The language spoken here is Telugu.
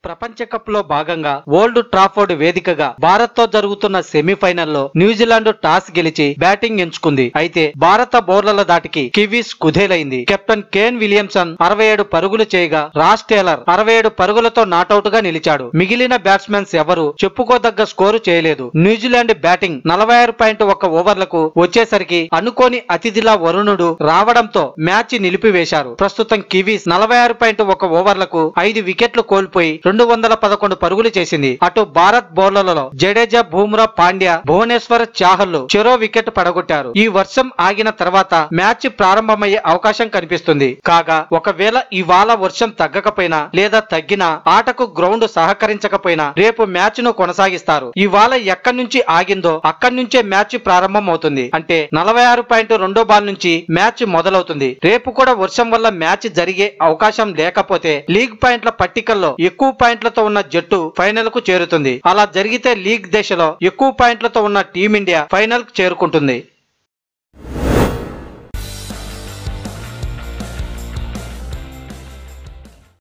ప్రపంచ కప్ లో భాగంగా ఓల్డ్ ట్రాఫోర్డ్ వేదికగా భారత్ తో జరుగుతున్న సెమీఫైనల్లో న్యూజిలాండ్ టాస్ గెలిచి బ్యాటింగ్ ఎంచుకుంది అయితే భారత బౌలర్ల దాటికి కివీస్ కుదేలైంది కెప్టెన్ కేన్ విలియమ్సన్ అరవై ఏడు పరుగులు చేయగా రాస్ టేలర్ అరవై ఏడు పరుగులతో నాటౌట్ గా నిలిచాడు మిగిలిన బ్యాట్స్మెన్స్ ఎవరు చెప్పుకోదగ్గ స్కోరు చేయలేదు న్యూజిలాండ్ బ్యాటింగ్ నలభై ఆరు పాయింట్ ఒక్క ఓవర్లకు వచ్చేసరికి అనుకోని అతిథిలా వరుణుడు రావడంతో మ్యాచ్ నిలిపివేశారు ప్రస్తుతం కివీస్ నలభై ఆరు పాయింట్ ఒక ఓవర్లకు ఐదు వికెట్లు కోల్పోయి రెండు వందల పదకొండు పరుగులు చేసింది అటు భారత్ బౌలర్లలో జడేజా బూమ్రా పాండ్యా భువనేశ్వర్ చాహల్ చెరో వికెట్ పడగొట్టారు ఈ వర్షం ఆగిన తర్వాత మ్యాచ్ ప్రారంభమయ్యే అవకాశం కనిపిస్తుంది కాగా ఒకవేళ ఇవాళ వర్షం తగ్గకపోయినా లేదా తగ్గినా ఆటకు గ్రౌండ్ సహకరించకపోయినా రేపు మ్యాచ్ ను కొనసాగిస్తారు ఇవాళ ఎక్కడి నుంచి ఆగిందో అక్కడి నుంచే మ్యాచ్ ప్రారంభం అవుతుంది అంటే నలభై ఆరు పాయింట్ రెండో బాల్ నుంచి మ్యాచ్ మొదలవుతుంది రేపు కూడా వర్షం వల్ల మ్యాచ్ జరిగే అవకాశం లేకపోతే లీగ్ పాయింట్ల పట్టికల్లో ఎక్కువ పాయింట్లతో ఉన్న జట్టు ఫైనల్ కు చేరుతుంది అలా జరిగితే లీగ్ దశలో ఎక్కువ పాయింట్లతో ఉన్న టీమిండియా ఫైనల్ కు చేరుకుంటుంది